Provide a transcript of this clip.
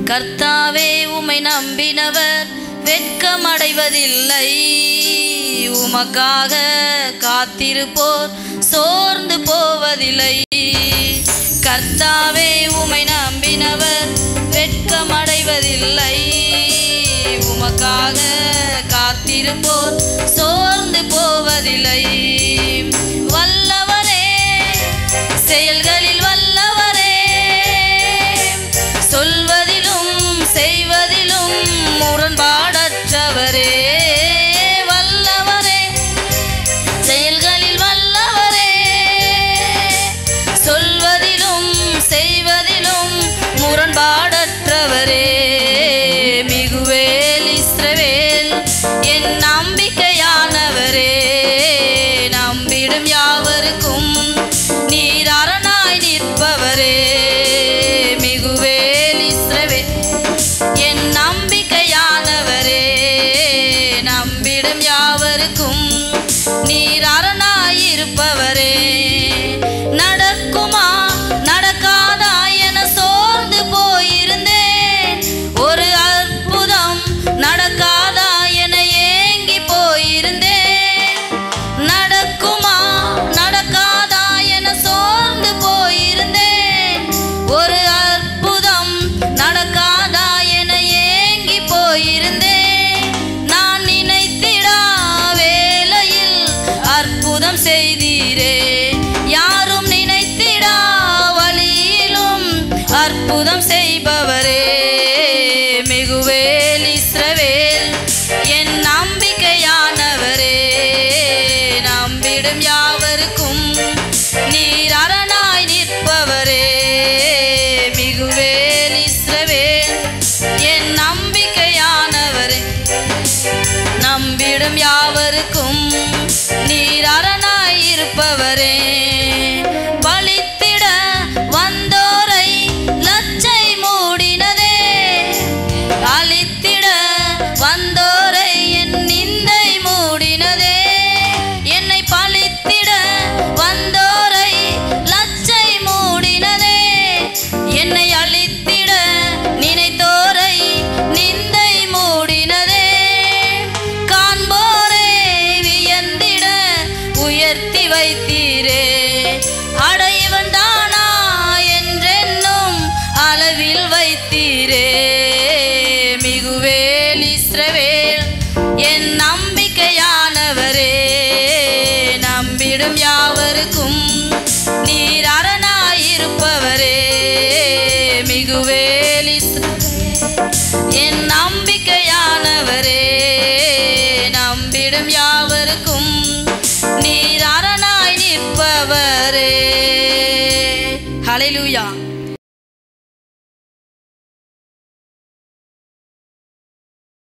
கர்த்தாவே உமை நம்பினவர் வெட்கமடைவதில்லை உமக்காக காத்திருப்போர் சோர்ந்து போவதில்லை கர்த்தாவே உமை நம்பினவர் வெட்கமடைவதில்லை உமக்காக காத்திருப்போர் சோர்ந்து போவதில்லை வல்லவரே செயல்களில் வல்லவரே சொல்வதிலும் செய்வதிலும் முரண்பாடற்றவரே வல்லவரே செயல்களில் வல்லவரே சொல்வதிலும் செய்வதிலும் முரண்பாடற்றவரே மிகுவேல் இஸ்ரவேல் என் நம்பிக்கையானவரே நம்பிடும் யாவருக்கும் நீர் அரணாய் நிற்பவரே மிகுவேல் இஸ்ரவேல் என் நம்பிக்கையானவரே நம்பிடும் யாவருக்கும் நீர் அரணாயிருப்பவரே நடக்குமா நடக்காதா என சோர்ந்து போயிருந்தேன் ஒரு அற்புதம் நடக்காதா என ஏங்கி போயிருந்தேன் நடக்குமா நடக்காதா என சோர்ந்து போயிருந்தேன் ஒரு அற்புதம் நடக்காதா என ஏங்கி போயிருந்தேன் நான் நினைத்திடா வேளையில் அற்புதம் செய்தீரே யாரும் நினைத்திடா வழியிலும் அற்புதம் செய்பவரே மிகுவேல் இஸ்ரவேல் என் நம்பிக்கையானவரே நம்பிடும் யாவருக்கும் நீர் அரணாய் நிற்பவரே மிகுவேல் இஸ்ரவேல் என் நம்பிக்கையானவரே நம்பிடும் யாவருக்கும் நீர் அரணாய் இருப்பவரே பலித்திட வந்தோரை லச்சை மூடினதே அழித்திட வந்தோரை என் நிந்தை மூடினதே என்னை பழித்திட வந்தோரை லச்சை மூடினதே என்னை அழித்திட நினைத்தோரை நிந்தை மூடினதே காண்போரே வியந்திட உயர்த்தி வைத்தீரே அடைவன் தானா என்றென்னும் அளவில் வைத்தீரே மிகுவேல் இஸ்ரவேல் என் நம்பிக்கையானவரே நம்பிடும் யாவருக்கும் நீர் அரணாயிருப்பவரே மிகுவேல் இஸ்ரவேல் என் நம்பிக்கையானவரே நம்பிடும் யாவருக்கும் நீர் அரணாய் நிற்பவரே ஹalleluya